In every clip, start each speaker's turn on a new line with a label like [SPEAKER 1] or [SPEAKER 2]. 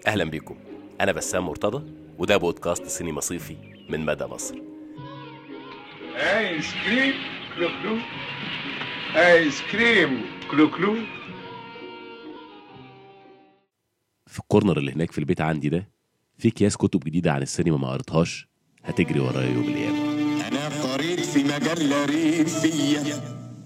[SPEAKER 1] اهلا بيكم انا بسام مرتضى وده بودكاست سينما صيفي من مدى مصر
[SPEAKER 2] ايس كريم كلو كلو ايس كريم كلو كلو
[SPEAKER 1] في الكورنر اللي هناك في البيت عندي ده في اكياس كتب جديده عن السينما ما قريتهاش هتجري ورايا يوم القيامه
[SPEAKER 3] أنا قريت في مجلة ريفية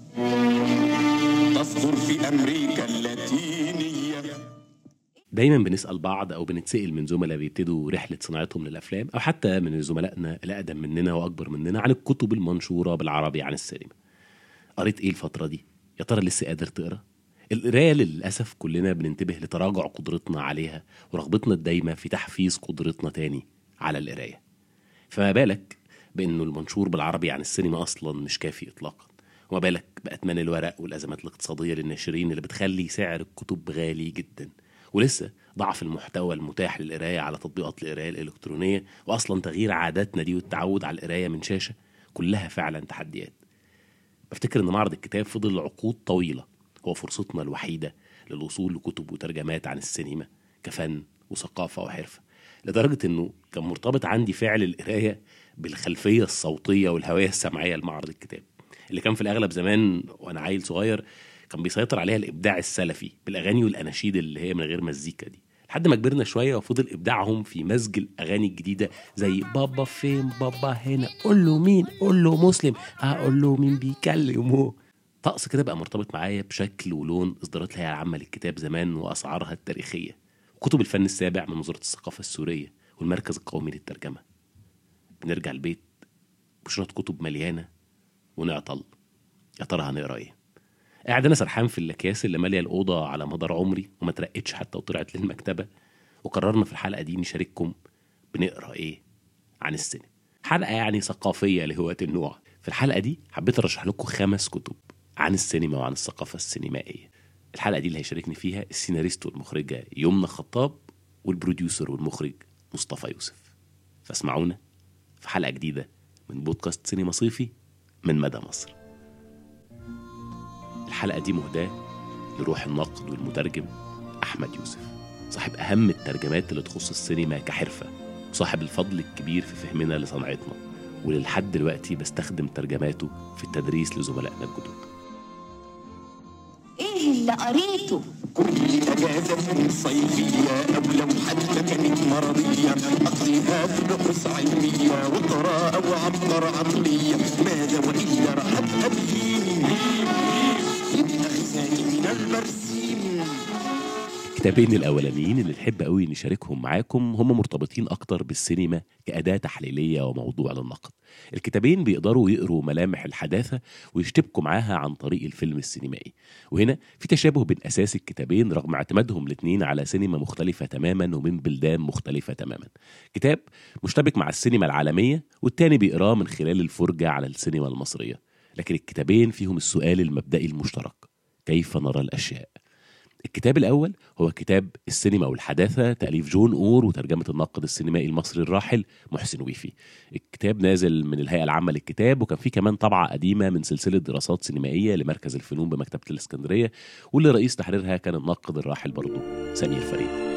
[SPEAKER 3] تصدر في أمريكا اللاتينية
[SPEAKER 1] دايما بنسال بعض او بنتسال من زملاء بيبتدوا رحله صناعتهم للافلام او حتى من زملائنا الاقدم مننا واكبر مننا عن الكتب المنشوره بالعربي عن السينما قريت ايه الفتره دي يا ترى لسه قادر تقرا القرايه للاسف كلنا بننتبه لتراجع قدرتنا عليها ورغبتنا الدايمه في تحفيز قدرتنا تاني على القرايه فما بالك بانه المنشور بالعربي عن السينما اصلا مش كافي اطلاقا وما بالك بأتمان الورق والأزمات الاقتصادية للناشرين اللي بتخلي سعر الكتب غالي جدا ولسه ضعف المحتوى المتاح للقراية على تطبيقات القراية الإلكترونية وأصلا تغيير عاداتنا دي والتعود على القراية من شاشة كلها فعلا تحديات بفتكر إن معرض الكتاب فضل عقود طويلة هو فرصتنا الوحيدة للوصول لكتب وترجمات عن السينما كفن وثقافة وحرفة لدرجة إنه كان مرتبط عندي فعل القراية بالخلفية الصوتية والهوية السمعية لمعرض الكتاب اللي كان في الأغلب زمان وأنا عيل صغير كان بيسيطر عليها الإبداع السلفي بالأغاني والأناشيد اللي هي من غير مزيكا دي لحد ما كبرنا شوية وفضل إبداعهم في مزج الأغاني الجديدة زي بابا فين بابا هنا قول له مين قول له مسلم أقول له مين بيكلمه طقس كده بقى مرتبط معايا بشكل ولون إصدارات الهيئة العامة للكتاب زمان وأسعارها التاريخية كتب الفن السابع من وزارة الثقافة السورية والمركز القومي للترجمة بنرجع البيت بشنط كتب مليانة ونعطل يا ترى هنقرا ايه قاعد انا سرحان في الاكياس اللي ماليه الاوضه على مدار عمري وما ترقتش حتى وطلعت للمكتبه وقررنا في الحلقه دي نشارككم بنقرا ايه عن السينما حلقه يعني ثقافيه لهواة النوع في الحلقه دي حبيت ارشح لكم خمس كتب عن السينما وعن الثقافه السينمائيه الحلقه دي اللي هيشاركني فيها السيناريست والمخرجه يمنى خطاب والبروديوسر والمخرج مصطفى يوسف فاسمعونا في حلقه جديده من بودكاست سينما صيفي من مدى مصر الحلقة دي مهداة لروح الناقد والمترجم أحمد يوسف صاحب أهم الترجمات اللي تخص السينما كحرفة وصاحب الفضل الكبير في فهمنا لصنعتنا واللي لحد دلوقتي بستخدم ترجماته في التدريس لزملائنا الجدد
[SPEAKER 4] ايه اللي قريته
[SPEAKER 3] كل أجازة صيفية أو لو حتى كانت مرضية أقضيها في بحوث علمية وقراءة وعبر عقلية ماذا وإلا راحت أبهيم يبقى غذائي من البرسيم
[SPEAKER 1] الكتابين الأولانيين اللي نحب قوي نشاركهم معاكم هم مرتبطين أكتر بالسينما كأداة تحليلية وموضوع للنقد الكتابين بيقدروا يقروا ملامح الحداثة ويشتبكوا معاها عن طريق الفيلم السينمائي وهنا في تشابه بين أساس الكتابين رغم اعتمادهم الاتنين على سينما مختلفة تماما ومن بلدان مختلفة تماما كتاب مشتبك مع السينما العالمية والتاني بيقراه من خلال الفرجة على السينما المصرية لكن الكتابين فيهم السؤال المبدئي المشترك كيف نرى الأشياء الكتاب الأول هو كتاب السينما والحداثة تأليف جون أور وترجمة الناقد السينمائي المصري الراحل محسن ويفي الكتاب نازل من الهيئة العامة للكتاب وكان فيه كمان طبعة قديمة من سلسلة دراسات سينمائية لمركز الفنون بمكتبة الإسكندرية واللي رئيس تحريرها كان الناقد الراحل برضه سمير فريد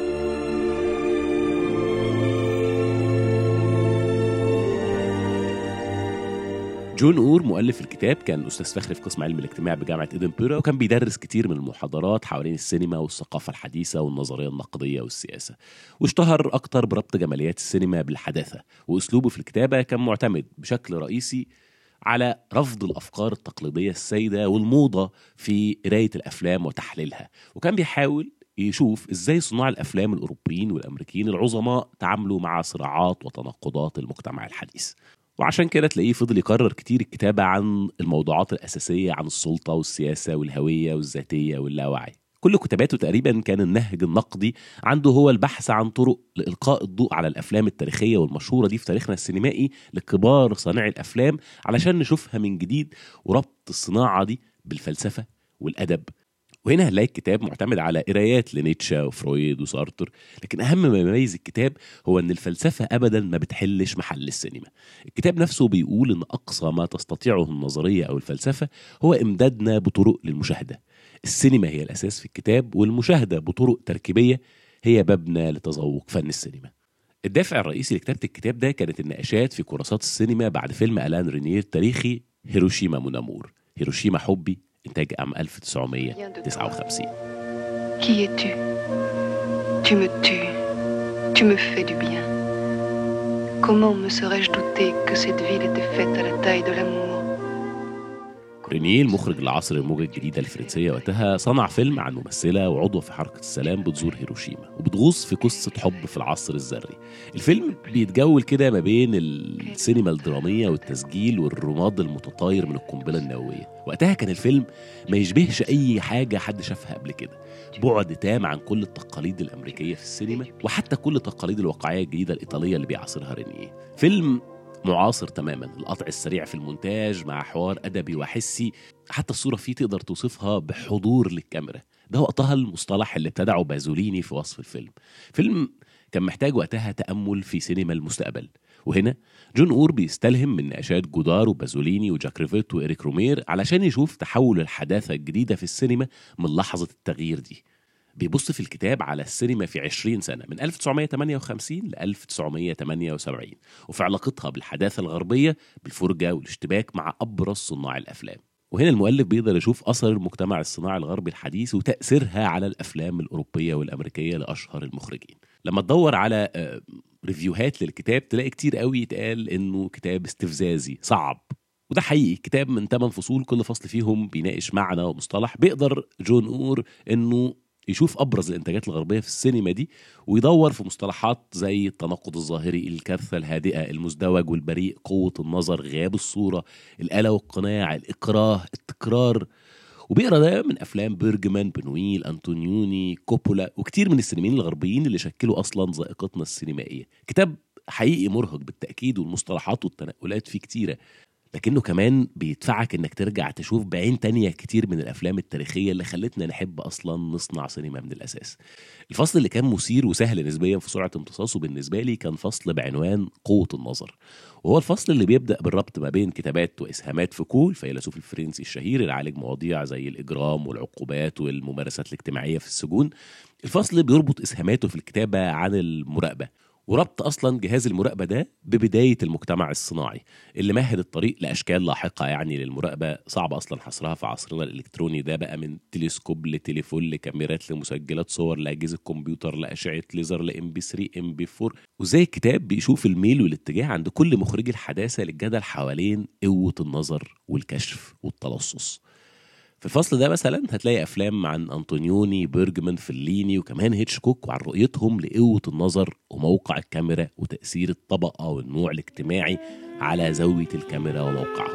[SPEAKER 1] جون اور مؤلف الكتاب كان استاذ فخري في قسم علم الاجتماع بجامعه ادنبرا وكان بيدرس كتير من المحاضرات حوالين السينما والثقافه الحديثه والنظريه النقديه والسياسه واشتهر اكتر بربط جماليات السينما بالحداثه واسلوبه في الكتابه كان معتمد بشكل رئيسي على رفض الافكار التقليديه السائده والموضه في قرايه الافلام وتحليلها وكان بيحاول يشوف ازاي صناع الافلام الاوروبيين والامريكيين العظماء تعاملوا مع صراعات وتناقضات المجتمع الحديث وعشان كده تلاقيه فضل يكرر كتير الكتابة عن الموضوعات الأساسية عن السلطة والسياسة والهوية والذاتية واللاوعي كل كتاباته تقريبا كان النهج النقدي عنده هو البحث عن طرق لإلقاء الضوء على الأفلام التاريخية والمشهورة دي في تاريخنا السينمائي لكبار صانعي الأفلام علشان نشوفها من جديد وربط الصناعة دي بالفلسفة والأدب وهنا هنلاقي الكتاب معتمد على قرايات لنيتشه وفرويد وسارتر لكن اهم ما يميز الكتاب هو ان الفلسفه ابدا ما بتحلش محل السينما الكتاب نفسه بيقول ان اقصى ما تستطيعه النظريه او الفلسفه هو امدادنا بطرق للمشاهده السينما هي الاساس في الكتاب والمشاهده بطرق تركيبيه هي مبنى لتذوق فن السينما الدافع الرئيسي لكتابة الكتاب ده كانت النقاشات في كورسات السينما بعد فيلم ألان رينير التاريخي هيروشيما مونامور هيروشيما حبي إنتاج عام 1959
[SPEAKER 4] Qui es-tu Tu me tues. Tu me fais du bien. Comment me serais-je douté que cette ville était faite à la taille de l'amour
[SPEAKER 1] رينيه المخرج العصر الموجة الجديدة الفرنسية وقتها صنع فيلم عن ممثلة وعضوة في حركة السلام بتزور هيروشيما وبتغوص في قصة حب في العصر الذري الفيلم بيتجول كده ما بين السينما الدرامية والتسجيل والرماد المتطاير من القنبلة النووية وقتها كان الفيلم ما يشبهش أي حاجة حد شافها قبل كده بعد تام عن كل التقاليد الأمريكية في السينما وحتى كل التقاليد الواقعية الجديدة الإيطالية اللي بيعاصرها رينيه فيلم معاصر تماما القطع السريع في المونتاج مع حوار أدبي وحسي حتى الصورة فيه تقدر توصفها بحضور للكاميرا ده وقتها المصطلح اللي ابتدعه بازوليني في وصف الفيلم فيلم كان محتاج وقتها تأمل في سينما المستقبل وهنا جون أور بيستلهم من نقاشات جودار وبازوليني وجاك ريفيت وإريك رومير علشان يشوف تحول الحداثة الجديدة في السينما من لحظة التغيير دي بيبص في الكتاب على السينما في 20 سنة من 1958 ل 1978 وفي علاقتها بالحداثة الغربية بالفرجة والاشتباك مع أبرز صناع الأفلام وهنا المؤلف بيقدر يشوف أثر المجتمع الصناعي الغربي الحديث وتأثيرها على الأفلام الأوروبية والأمريكية لأشهر المخرجين لما تدور على آه، ريفيوهات للكتاب تلاقي كتير قوي يتقال إنه كتاب استفزازي صعب وده حقيقي كتاب من 8 فصول كل فصل فيهم بيناقش معنى ومصطلح بيقدر جون أور إنه يشوف ابرز الانتاجات الغربيه في السينما دي ويدور في مصطلحات زي التناقض الظاهري الكارثه الهادئه المزدوج والبريء قوه النظر غياب الصوره الاله والقناع الاكراه التكرار وبيقرا ده من افلام بيرجمان بنويل انطونيوني كوبولا وكتير من السينمائيين الغربيين اللي شكلوا اصلا ذائقتنا السينمائيه كتاب حقيقي مرهق بالتاكيد والمصطلحات والتنقلات فيه كتيره لكنه كمان بيدفعك انك ترجع تشوف بعين تانية كتير من الافلام التاريخية اللي خلتنا نحب اصلا نصنع سينما من الاساس الفصل اللي كان مثير وسهل نسبيا في سرعة امتصاصه بالنسبة لي كان فصل بعنوان قوة النظر وهو الفصل اللي بيبدأ بالربط ما بين كتابات وإسهامات فوكو الفيلسوف الفرنسي الشهير اللي عالج مواضيع زي الإجرام والعقوبات والممارسات الاجتماعية في السجون الفصل اللي بيربط إسهاماته في الكتابة عن المراقبة وربط اصلا جهاز المراقبه ده ببدايه المجتمع الصناعي اللي مهد الطريق لاشكال لاحقه يعني للمراقبه صعب اصلا حصرها في عصرنا الالكتروني ده بقى من تلسكوب لتليفون لكاميرات لمسجلات صور لاجهزه كمبيوتر لاشعه ليزر لام بي 3 ام بي 4 وزي الكتاب بيشوف الميل والاتجاه عند كل مخرجي الحداثه للجدل حوالين قوه النظر والكشف والتلصص في الفصل ده مثلا هتلاقي افلام عن انطونيوني بيرجمان فليني وكمان هيتشكوك وعن رؤيتهم لقوه النظر وموقع الكاميرا وتاثير الطبقه والنوع الاجتماعي على زاويه الكاميرا وموقعها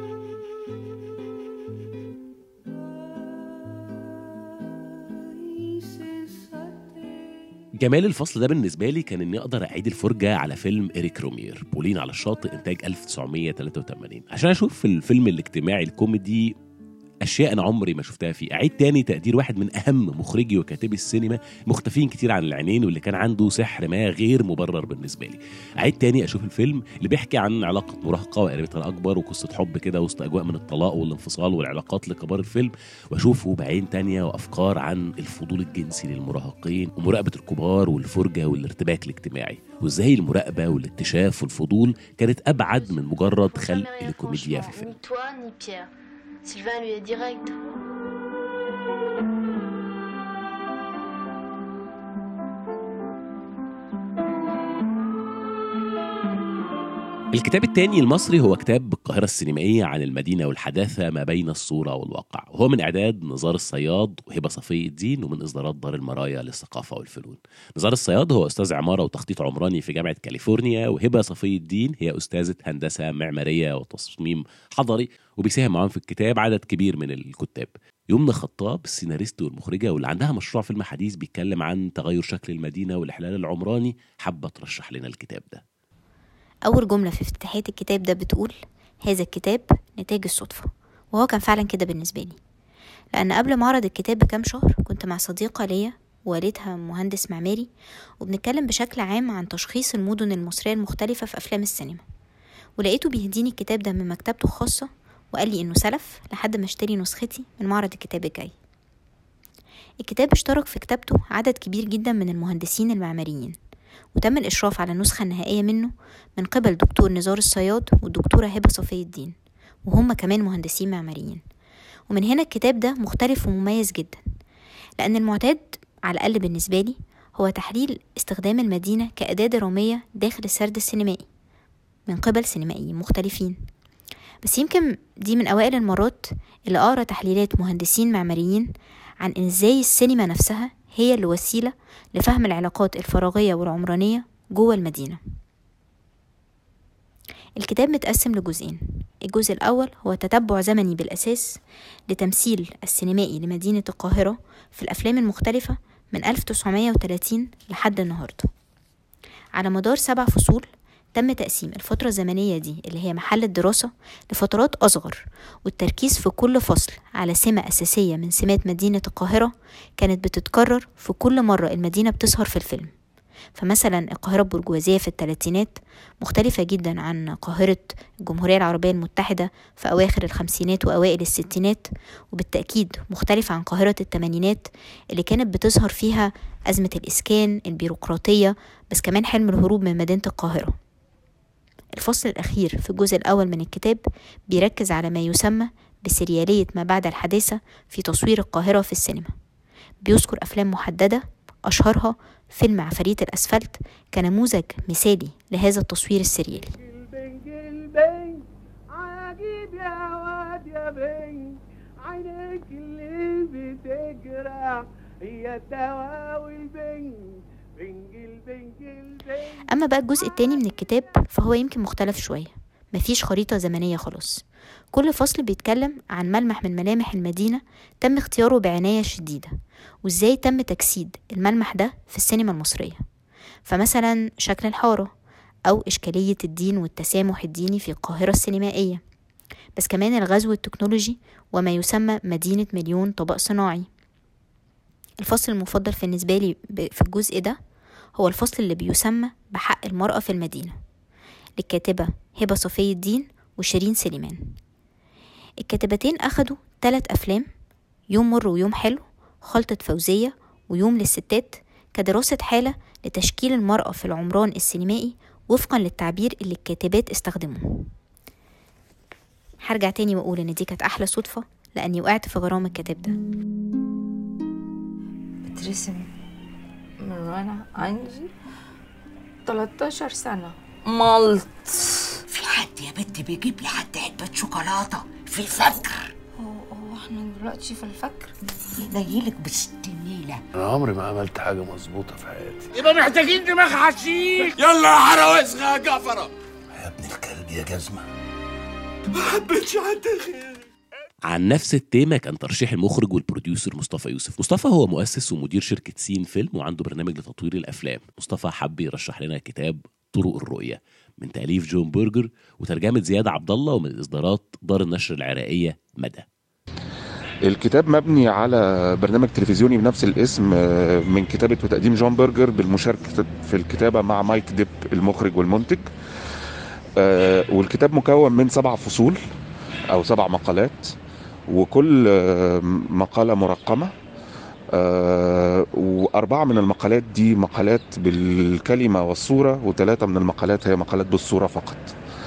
[SPEAKER 1] جمال الفصل ده بالنسبة لي كان إني أقدر أعيد الفرجة على فيلم إريك رومير بولين على الشاطئ إنتاج 1983 عشان أشوف الفيلم الاجتماعي الكوميدي اشياء انا عمري ما شفتها فيه اعيد تاني تقدير واحد من اهم مخرجي وكاتبي السينما مختفين كتير عن العينين واللي كان عنده سحر ما غير مبرر بالنسبه لي اعيد تاني اشوف الفيلم اللي بيحكي عن علاقه مراهقه وقريبتها الاكبر وقصه حب كده وسط اجواء من الطلاق والانفصال والعلاقات لكبار الفيلم واشوفه بعين تانية وافكار عن الفضول الجنسي للمراهقين ومراقبه الكبار والفرجه والارتباك الاجتماعي وازاي المراقبه والاكتشاف والفضول كانت ابعد من مجرد خلق الكوميديا في الفيلم
[SPEAKER 5] Ni toi, ni Pierre. Sylvain lui est direct.
[SPEAKER 1] الكتاب الثاني المصري هو كتاب القاهرة السينمائية عن المدينة والحداثة ما بين الصورة والواقع وهو من إعداد نزار الصياد وهبة صفي الدين ومن إصدارات دار المرايا للثقافة والفنون نزار الصياد هو أستاذ عمارة وتخطيط عمراني في جامعة كاليفورنيا وهبة صفي الدين هي أستاذة هندسة معمارية وتصميم حضري وبيساهم معاهم في الكتاب عدد كبير من الكتاب يمنى خطاب السيناريست والمخرجة واللي عندها مشروع فيلم حديث بيتكلم عن تغير شكل المدينة والإحلال العمراني حابة ترشح لنا الكتاب ده
[SPEAKER 6] أول جملة في افتتاحية الكتاب ده بتقول هذا الكتاب نتاج الصدفة وهو كان فعلا كده بالنسبة لي لأن قبل معرض الكتاب بكام شهر كنت مع صديقة ليا والدها مهندس معماري وبنتكلم بشكل عام عن تشخيص المدن المصرية المختلفة في أفلام السينما ولقيته بيهديني الكتاب ده من مكتبته الخاصة وقال لي إنه سلف لحد ما اشتري نسختي من معرض الكتاب الجاي الكتاب اشترك في كتابته عدد كبير جدا من المهندسين المعماريين وتم الإشراف على النسخة النهائية منه من قبل دكتور نزار الصياد والدكتورة هبة صفي الدين وهم كمان مهندسين معماريين ومن هنا الكتاب ده مختلف ومميز جدا لأن المعتاد على الأقل بالنسبة لي هو تحليل استخدام المدينة كأداة درامية داخل السرد السينمائي من قبل سينمائيين مختلفين بس يمكن دي من أوائل المرات اللي أقرأ تحليلات مهندسين معماريين عن إن إزاي السينما نفسها هي اللي وسيلة لفهم العلاقات الفراغية والعمرانية جوه المدينة الكتاب متقسم لجزئين الجزء الأول هو تتبع زمني بالأساس لتمثيل السينمائي لمدينة القاهرة في الأفلام المختلفة من 1930 لحد النهاردة على مدار سبع فصول تم تقسيم الفترة الزمنية دي اللي هي محل الدراسة لفترات أصغر والتركيز في كل فصل على سمة أساسية من سمات مدينة القاهرة كانت بتتكرر في كل مرة المدينة بتظهر في الفيلم فمثلا القاهرة البرجوازية في الثلاثينات مختلفة جدا عن قاهرة الجمهورية العربية المتحدة في أواخر الخمسينات وأوائل الستينات وبالتأكيد مختلفة عن قاهرة الثمانينات اللي كانت بتظهر فيها أزمة الإسكان البيروقراطية بس كمان حلم الهروب من مدينة القاهرة الفصل الأخير في الجزء الأول من الكتاب بيركز على ما يسمى بسريالية ما بعد الحداثة في تصوير القاهرة في السينما بيذكر أفلام محددة أشهرها فيلم عفاريت الأسفلت كنموذج مثالي لهذا التصوير السريالي
[SPEAKER 7] البنج البنج عجيب يا واد يا بنج عينيك اللي بتجرح هي الدواء والبنج بنج البنج البنج
[SPEAKER 6] أما بقى الجزء التاني من الكتاب فهو يمكن مختلف شوية مفيش خريطة زمنية خلاص كل فصل بيتكلم عن ملمح من ملامح المدينة تم اختياره بعناية شديدة وازاي تم تجسيد الملمح ده في السينما المصرية فمثلا شكل الحارة أو إشكالية الدين والتسامح الديني في القاهرة السينمائية بس كمان الغزو التكنولوجي وما يسمى مدينة مليون طبق صناعي الفصل المفضل بالنسبة لي ب- في الجزء ده هو الفصل اللي بيسمى بحق المرأة في المدينة للكاتبة هبة صفي الدين وشيرين سليمان الكاتبتين أخدوا ثلاث أفلام يوم مر ويوم حلو خلطة فوزية ويوم للستات كدراسة حالة لتشكيل المرأة في العمران السينمائي وفقا للتعبير اللي الكاتبات استخدموه هرجع تاني وأقول إن دي كانت أحلى صدفة لأني وقعت في غرام الكتاب ده
[SPEAKER 8] بترسم من وانا عندي 13 سنة ملط
[SPEAKER 9] في حد يا بنت بيجيب لي حد علبة شوكولاتة في الفجر
[SPEAKER 8] هو هو احنا دلوقتي في الفجر
[SPEAKER 9] ينيلك بالستنيلة
[SPEAKER 10] انا عمري ما عملت حاجه مظبوطه في حياتي
[SPEAKER 2] يبقى محتاجين دماغ حشيش
[SPEAKER 10] يلا يا حراوسخه يا جفره يا ابن الكلب يا جزمه ما حبيتش حد غيرك
[SPEAKER 1] عن نفس التيمة كان ترشيح المخرج والبروديوسر مصطفى يوسف مصطفى هو مؤسس ومدير شركة سين فيلم وعنده برنامج لتطوير الأفلام مصطفى حب يرشح لنا كتاب طرق الرؤية من تأليف جون بورجر وترجمة زياد عبد الله ومن إصدارات دار النشر العراقية مدى
[SPEAKER 11] الكتاب مبني على برنامج تلفزيوني بنفس الاسم آه، من كتابة وتقديم جون برجر بالمشاركة في الكتابة مع مايك ديب المخرج والمنتج آه، والكتاب مكون من سبع فصول أو سبع مقالات وكل آه، مقالة مرقمة آه، وأربعة من المقالات دي مقالات بالكلمة والصورة وثلاثة من المقالات هي مقالات بالصورة فقط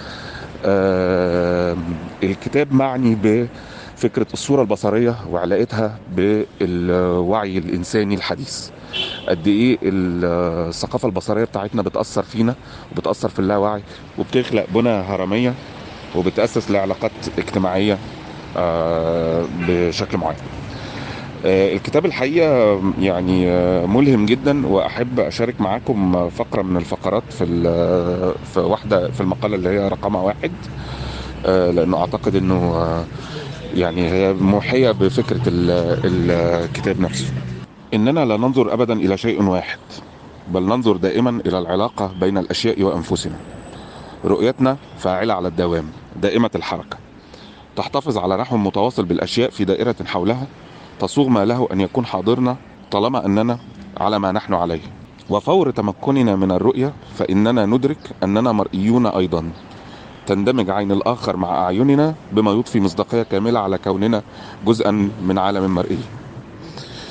[SPEAKER 11] آه، الكتاب معني بفكرة الصورة البصرية وعلاقتها بالوعي الإنساني الحديث قد إيه الثقافة البصرية بتاعتنا بتأثر فينا وبتأثر في اللاوعي وبتخلق بنى هرمية وبتأسس لعلاقات اجتماعية آه، بشكل معين آه، الكتاب الحقيقة يعني آه، ملهم جدا وأحب أشارك معاكم فقرة من الفقرات في ال- في واحدة في المقالة اللي هي رقمها واحد آه، لأنه أعتقد إنه آه، يعني هي موحية بفكرة ال- الكتاب نفسه إننا لا ننظر أبدا إلى شيء واحد بل ننظر دائما إلى العلاقة بين الأشياء وأنفسنا رؤيتنا فاعلة على الدوام دائمة الحركة تحتفظ على نحو متواصل بالأشياء في دائرة حولها تصوغ ما له أن يكون حاضرنا طالما أننا على ما نحن عليه وفور تمكننا من الرؤية فإننا ندرك أننا مرئيون أيضا تندمج عين الآخر مع أعيننا بما يضفي مصداقية كاملة على كوننا جزءا من عالم مرئي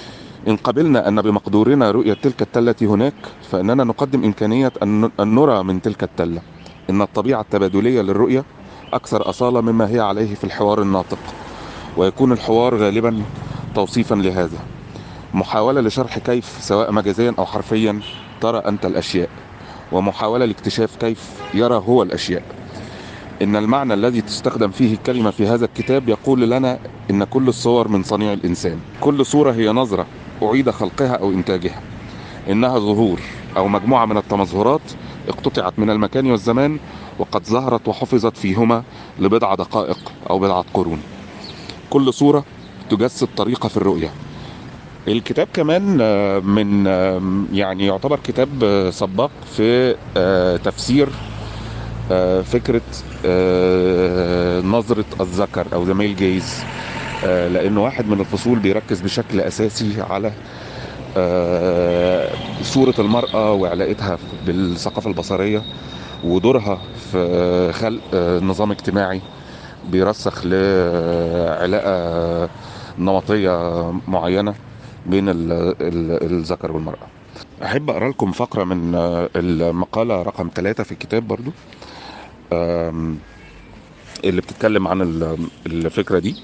[SPEAKER 11] إن قبلنا أن بمقدورنا رؤية تلك التلة هناك فإننا نقدم إمكانية أن أن نرى من تلك التلة إن الطبيعة التبادلية للرؤية أكثر أصالة مما هي عليه في الحوار الناطق ويكون الحوار غالبا توصيفا لهذا محاولة لشرح كيف سواء مجازيا أو حرفيا ترى أنت الأشياء ومحاولة لاكتشاف كيف يرى هو الأشياء إن المعنى الذي تستخدم فيه الكلمة في هذا الكتاب يقول لنا إن كل الصور من صنيع الإنسان كل صورة هي نظرة أعيد خلقها أو إنتاجها إنها ظهور أو مجموعة من التمظهرات اقتطعت من المكان والزمان وقد ظهرت وحفظت فيهما لبضع دقائق أو بضعة قرون كل صورة تجسد طريقة في الرؤية الكتاب كمان آه، من آه، يعني يعتبر كتاب آه، سباق في آه، تفسير آه، فكرة آه، نظرة الذكر أو ذا ميل جيز لأنه واحد من الفصول بيركز بشكل أساسي على آه، صورة المرأة وعلاقتها بالثقافة البصرية ودورها في خلق آه، نظام اجتماعي بيرسخ لعلاقة نمطية معينة بين ال- ال- الذكر والمرأة أحب أقرأ لكم فقرة من آه، المقالة رقم ثلاثة في الكتاب برضو آم، اللي بتتكلم عن ال- الفكرة دي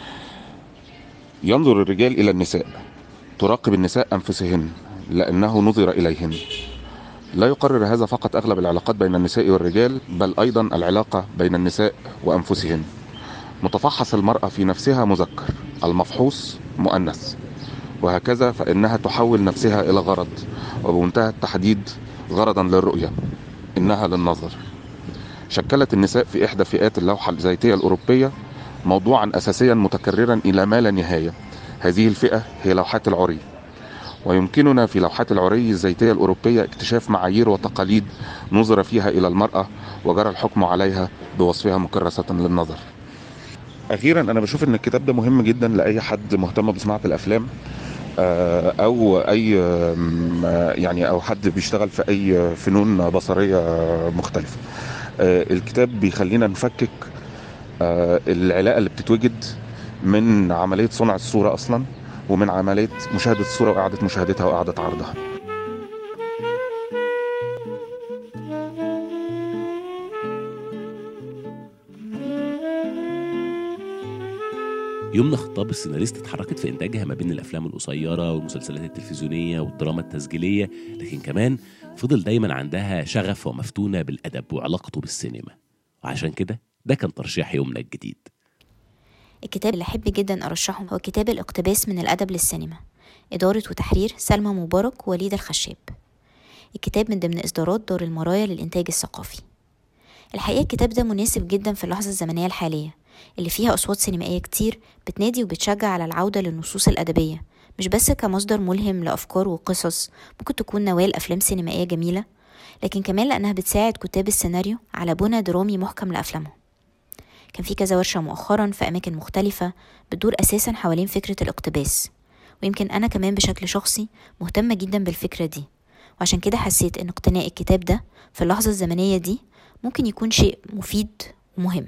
[SPEAKER 11] ينظر الرجال إلى النساء تراقب النساء أنفسهن لأنه نظر إليهن لا يقرر هذا فقط أغلب العلاقات بين النساء والرجال بل أيضا العلاقة بين النساء وأنفسهن متفحص المرأة في نفسها مذكر المفحوص مؤنث وهكذا فإنها تحول نفسها إلى غرض وبمنتهى التحديد غرضا للرؤية إنها للنظر شكلت النساء في إحدى فئات اللوحة الزيتية الأوروبية موضوعا أساسيا متكررا إلى ما لا نهاية هذه الفئة هي لوحات العري ويمكننا في لوحات العري الزيتية الأوروبية اكتشاف معايير وتقاليد نظر فيها إلى المرأة وجرى الحكم عليها بوصفها مكرسة للنظر أخيرا أنا بشوف إن الكتاب ده مهم جدا لأي حد مهتم بصناعة الأفلام آه، أو أي آم، آه، يعني أو حد بيشتغل في أي فنون بصرية مختلفة آه، الكتاب بيخلينا نفكك آه، العلاقة اللي بتتوجد من عملية صنع الصورة أصلا ومن عملية مشاهدة الصورة وإعادة مشاهدتها وإعادة عرضها
[SPEAKER 1] يمنى خطاب السيناريست اتحركت في إنتاجها ما بين الأفلام القصيرة والمسلسلات التلفزيونية والدراما التسجيلية لكن كمان فضل دايما عندها شغف ومفتونة بالأدب وعلاقته بالسينما وعشان كده ده كان ترشيح يمنى الجديد
[SPEAKER 6] الكتاب اللي أحب جدا أرشحه هو كتاب الاقتباس من الأدب للسينما إدارة وتحرير سلمى مبارك ووليد الخشاب الكتاب من ضمن إصدارات دار المرايا للإنتاج الثقافي الحقيقة الكتاب ده مناسب جدا في اللحظة الزمنية الحالية اللي فيها أصوات سينمائية كتير بتنادي وبتشجع على العودة للنصوص الأدبية مش بس كمصدر ملهم لأفكار وقصص ممكن تكون نواة لأفلام سينمائية جميلة لكن كمان لأنها بتساعد كتاب السيناريو على بنى درامي محكم لأفلامهم كان في كذا ورشة مؤخرا في أماكن مختلفة بتدور أساسا حوالين فكرة الاقتباس ويمكن أنا كمان بشكل شخصي مهتمة جدا بالفكرة دي وعشان كده حسيت إن اقتناء الكتاب ده في اللحظة الزمنية دي ممكن يكون شيء مفيد ومهم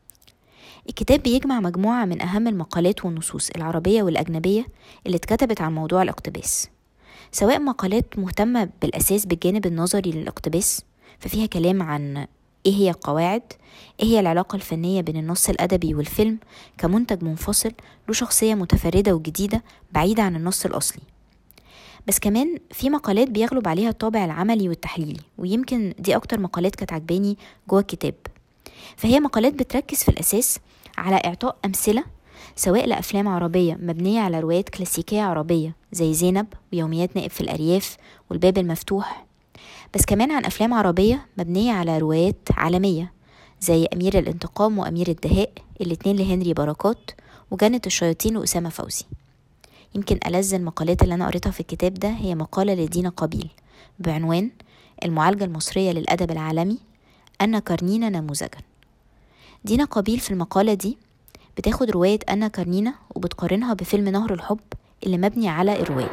[SPEAKER 6] الكتاب بيجمع مجموعة من أهم المقالات والنصوص العربية والأجنبية اللي اتكتبت عن موضوع الاقتباس سواء مقالات مهتمة بالأساس بالجانب النظري للاقتباس ففيها كلام عن ايه هي القواعد ايه هي العلاقة الفنية بين النص الأدبي والفيلم كمنتج منفصل له شخصية متفردة وجديدة بعيدة عن النص الأصلي بس كمان في مقالات بيغلب عليها الطابع العملي والتحليلي ويمكن دي أكتر مقالات كانت عجباني جوه الكتاب فهي مقالات بتركز في الأساس على إعطاء أمثلة سواء لأفلام عربية مبنية على روايات كلاسيكية عربية زي زينب ويوميات نائب في الأرياف والباب المفتوح بس كمان عن أفلام عربية مبنية على روايات عالمية زي أمير الانتقام وأمير الدهاء الاتنين لهنري بركات وجنة الشياطين لأسامة فوزي يمكن ألذ المقالات اللي أنا قريتها في الكتاب ده هي مقالة لدينا قابيل بعنوان المعالجة المصرية للأدب العالمي أن كارنينا نموذجا دينا قابيل في المقالة دي بتاخد رواية أنا كارنينا وبتقارنها بفيلم نهر الحب اللي مبني على الرواية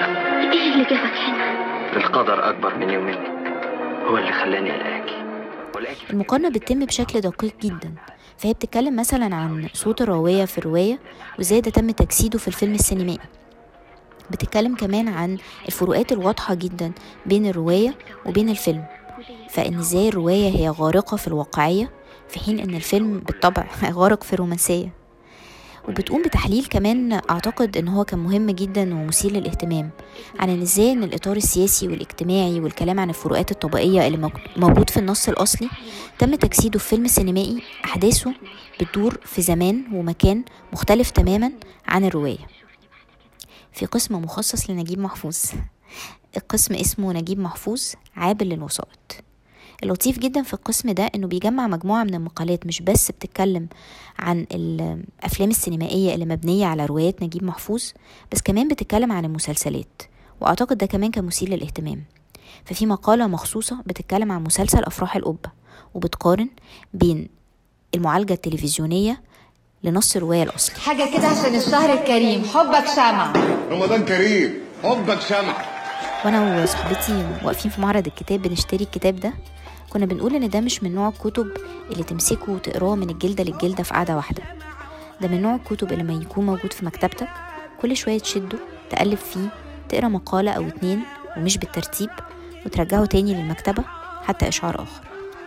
[SPEAKER 12] ايه اللي جابك هنا؟
[SPEAKER 13] القدر أكبر مني ومنك هو اللي خلاني ألاقيكي
[SPEAKER 6] المقارنة بتتم بشكل دقيق جدا فهي بتتكلم مثلا عن صوت الراوية في الرواية وازاي ده تم تجسيده في الفيلم السينمائي بتتكلم كمان عن الفروقات الواضحة جدا بين الرواية وبين الفيلم فإن ازاي الرواية هي غارقة في الواقعية في حين إن الفيلم بالطبع غارق في الرومانسية وبتقوم بتحليل كمان أعتقد إن هو كان مهم جدا ومثير للاهتمام عن إن إزاي إن الإطار السياسي والاجتماعي والكلام عن الفروقات الطبقية اللي موج- موجود في النص الأصلي تم تجسيده في فيلم سينمائي أحداثه بتدور في زمان ومكان مختلف تماما عن الرواية في قسم مخصص لنجيب محفوظ القسم اسمه نجيب محفوظ عابل للوسائط اللطيف جدا في القسم ده انه بيجمع مجموعة من المقالات مش بس بتتكلم عن الافلام السينمائية اللي مبنية على روايات نجيب محفوظ بس كمان بتتكلم عن المسلسلات واعتقد ده كمان كان مثير للاهتمام ففي مقالة مخصوصة بتتكلم عن مسلسل افراح القبة وبتقارن بين المعالجة التلفزيونية لنص الرواية الأصلي
[SPEAKER 12] حاجة كده عشان الشهر الكريم حبك شمع
[SPEAKER 2] رمضان كريم حبك شمع
[SPEAKER 6] وانا وصاحبتي واقفين في معرض الكتاب بنشتري الكتاب ده كنا بنقول ان ده مش من نوع الكتب اللي تمسكه وتقراه من الجلده للجلده في قعده واحده ده من نوع الكتب اللي لما يكون موجود في مكتبتك كل شويه تشده تقلب فيه تقرا مقاله او اتنين ومش بالترتيب وترجعه تاني للمكتبه حتى اشعار اخر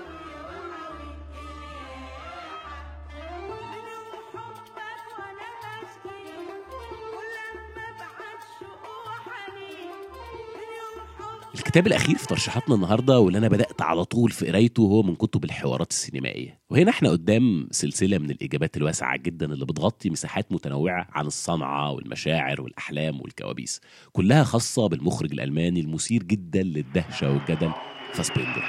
[SPEAKER 1] الكتاب الأخير في ترشيحاتنا النهاردة واللي أنا بدأت على طول في قرايته هو من كتب الحوارات السينمائية وهنا احنا قدام سلسلة من الإجابات الواسعة جدا اللي بتغطي مساحات متنوعة عن الصنعة والمشاعر والأحلام والكوابيس كلها خاصة بالمخرج الألماني المثير جدا للدهشة والجدل فاسبندر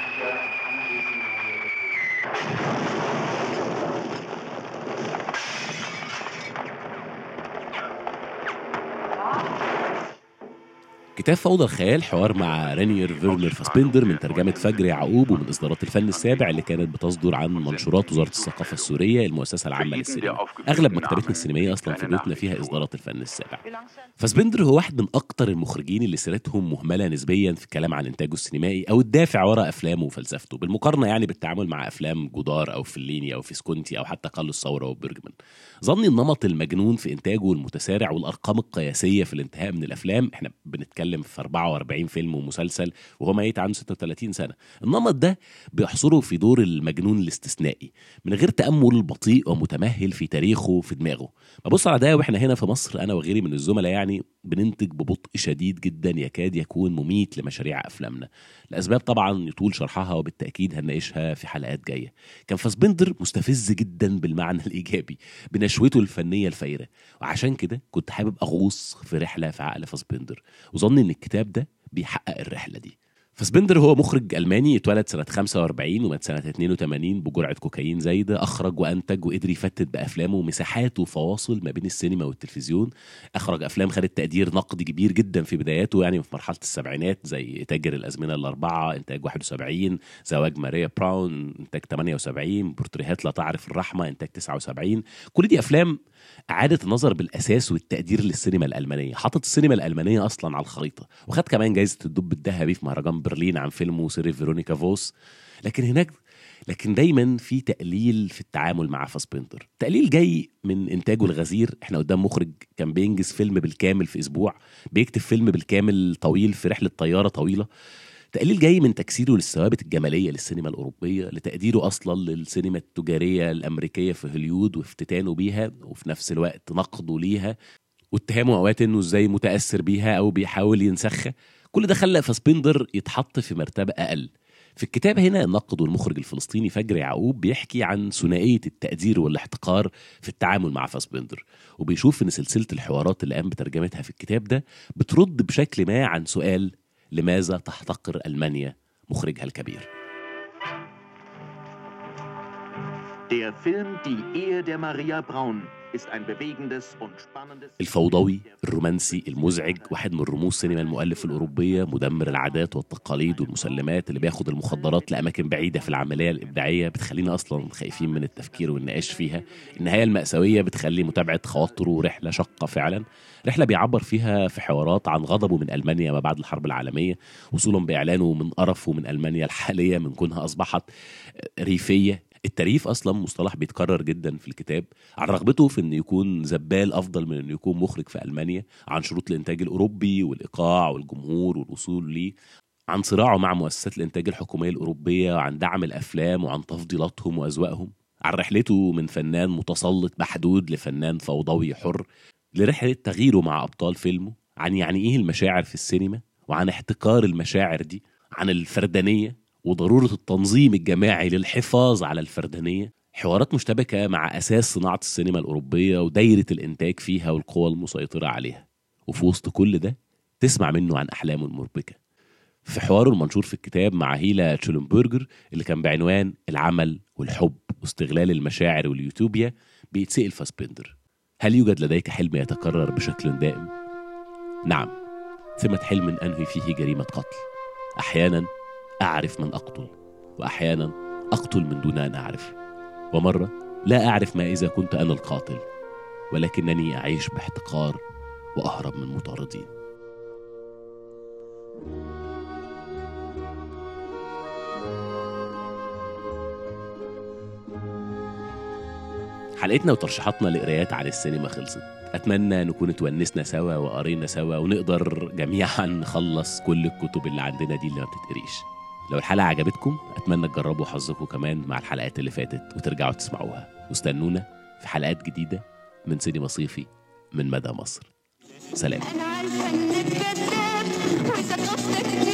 [SPEAKER 1] كتاب فوضى الخيال حوار مع رينير فيرنر فاسبندر من ترجمة فجر يعقوب ومن إصدارات الفن السابع اللي كانت بتصدر عن منشورات وزارة الثقافة السورية المؤسسة العامة للسينما أغلب مكتبتنا السينمائية أصلا في بيوتنا فيها إصدارات الفن السابع فاسبندر هو واحد من أكتر المخرجين اللي سيرتهم مهملة نسبيا في الكلام عن إنتاجه السينمائي أو الدافع وراء أفلامه وفلسفته بالمقارنة يعني بالتعامل مع أفلام جودار أو فيليني أو فيسكونتي أو حتى كارلوس ثورة وبرجمان ظني النمط المجنون في إنتاجه المتسارع والأرقام القياسية في الانتهاء من الأفلام إحنا بنتكلم في 44 فيلم ومسلسل وهو ميت عنده 36 سنة النمط ده بيحصره في دور المجنون الاستثنائي من غير تأمل بطيء ومتمهل في تاريخه في دماغه ببص على ده واحنا هنا في مصر أنا وغيري من الزملاء يعني بننتج ببطء شديد جدا يكاد يكون مميت لمشاريع أفلامنا لأسباب طبعا يطول شرحها وبالتأكيد هنناقشها في حلقات جاية كان فاسبندر مستفز جدا بالمعنى الإيجابي بنشوته الفنية الفايرة وعشان كده كنت حابب أغوص في رحلة في عقل فاسبندر وظني إن الكتاب ده بيحقق الرحلة دي فاسبندر هو مخرج ألماني اتولد سنة 45 ومات سنة 82 بجرعة كوكايين زايدة أخرج وأنتج وقدر يفتت بأفلامه مساحات وفواصل ما بين السينما والتلفزيون أخرج أفلام خدت تقدير نقدي كبير جدا في بداياته يعني في مرحلة السبعينات زي تاجر الأزمنة الأربعة إنتاج 71 زواج ماريا براون إنتاج 78 بورتريهات لا تعرف الرحمة إنتاج 79 كل دي أفلام إعادة النظر بالأساس والتقدير للسينما الألمانية حطت السينما الألمانية أصلا على الخريطة وخد كمان جايزة الدب الذهبي في مهرجان برلين عن فيلمه سيري فيرونيكا فوس لكن هناك لكن دايما في تقليل في التعامل مع فاسبندر تقليل جاي من انتاجه الغزير احنا قدام مخرج كان بينجز فيلم بالكامل في اسبوع بيكتب فيلم بالكامل طويل في رحله طياره طويله تقليل جاي من تكسيره للثوابت الجماليه للسينما الاوروبيه لتقديره اصلا للسينما التجاريه الامريكيه في هوليود وافتتانه بيها وفي نفس الوقت نقده ليها واتهامه اوقات انه ازاي متاثر بيها او بيحاول ينسخها كل ده خلى فاسبندر يتحط في مرتبه اقل في الكتاب هنا الناقد والمخرج الفلسطيني فجر يعقوب بيحكي عن ثنائية التقدير والاحتقار في التعامل مع فاسبندر وبيشوف إن سلسلة الحوارات اللي قام بترجمتها في الكتاب ده بترد بشكل ما عن سؤال لماذا تحتقر ألمانيا مخرجها الكبير
[SPEAKER 13] Der Film Die Ehe der Maria Braun ist ein bewegendes und spannendes
[SPEAKER 1] الفوضوي الرومانسي المزعج واحد من رموز سينما المؤلف الأوروبية مدمر العادات والتقاليد والمسلمات اللي بياخد المخدرات لأماكن بعيدة في العملية الإبداعية بتخلينا أصلا خايفين من التفكير والنقاش فيها النهاية المأساوية بتخلي متابعة خواطره رحلة شاقة فعلا رحلة بيعبر فيها في حوارات عن غضبه من ألمانيا ما بعد الحرب العالمية وصولا بإعلانه من قرفه من ألمانيا الحالية من كونها أصبحت ريفية التريف اصلا مصطلح بيتكرر جدا في الكتاب عن رغبته في انه يكون زبال افضل من انه يكون مخرج في المانيا عن شروط الانتاج الاوروبي والايقاع والجمهور والوصول ليه عن صراعه مع مؤسسات الانتاج الحكوميه الاوروبيه وعن دعم الافلام وعن تفضيلاتهم واذواقهم عن رحلته من فنان متسلط محدود لفنان فوضوي حر لرحله تغييره مع ابطال فيلمه عن يعني ايه المشاعر في السينما وعن احتكار المشاعر دي عن الفردانيه وضرورة التنظيم الجماعي للحفاظ على الفردانية حوارات مشتبكة مع أساس صناعة السينما الأوروبية ودايرة الإنتاج فيها والقوى المسيطرة عليها وفي وسط كل ده تسمع منه عن أحلامه المربكة في حواره المنشور في الكتاب مع هيلا تشولنبرجر اللي كان بعنوان العمل والحب واستغلال المشاعر واليوتوبيا بيتسأل فاسبندر هل يوجد لديك حلم يتكرر بشكل دائم؟ نعم ثمة حلم أنهي فيه جريمة قتل أحيانا أعرف من أقتل وأحيانا أقتل من دون أن أعرف ومرة لا أعرف ما إذا كنت أنا القاتل ولكنني أعيش باحتقار وأهرب من مطاردين حلقتنا وترشيحاتنا لقرايات عن السينما خلصت أتمنى نكون اتونسنا سوا وقرينا سوا ونقدر جميعا نخلص كل الكتب اللي عندنا دي اللي ما بتتقريش لو الحلقة عجبتكم أتمنى تجربوا حظكم كمان مع الحلقات اللي فاتت وترجعوا تسمعوها واستنونا في حلقات جديدة من سينما صيفي من مدى مصر سلام
[SPEAKER 14] أنا عارفة إنك كذاب وثقافتك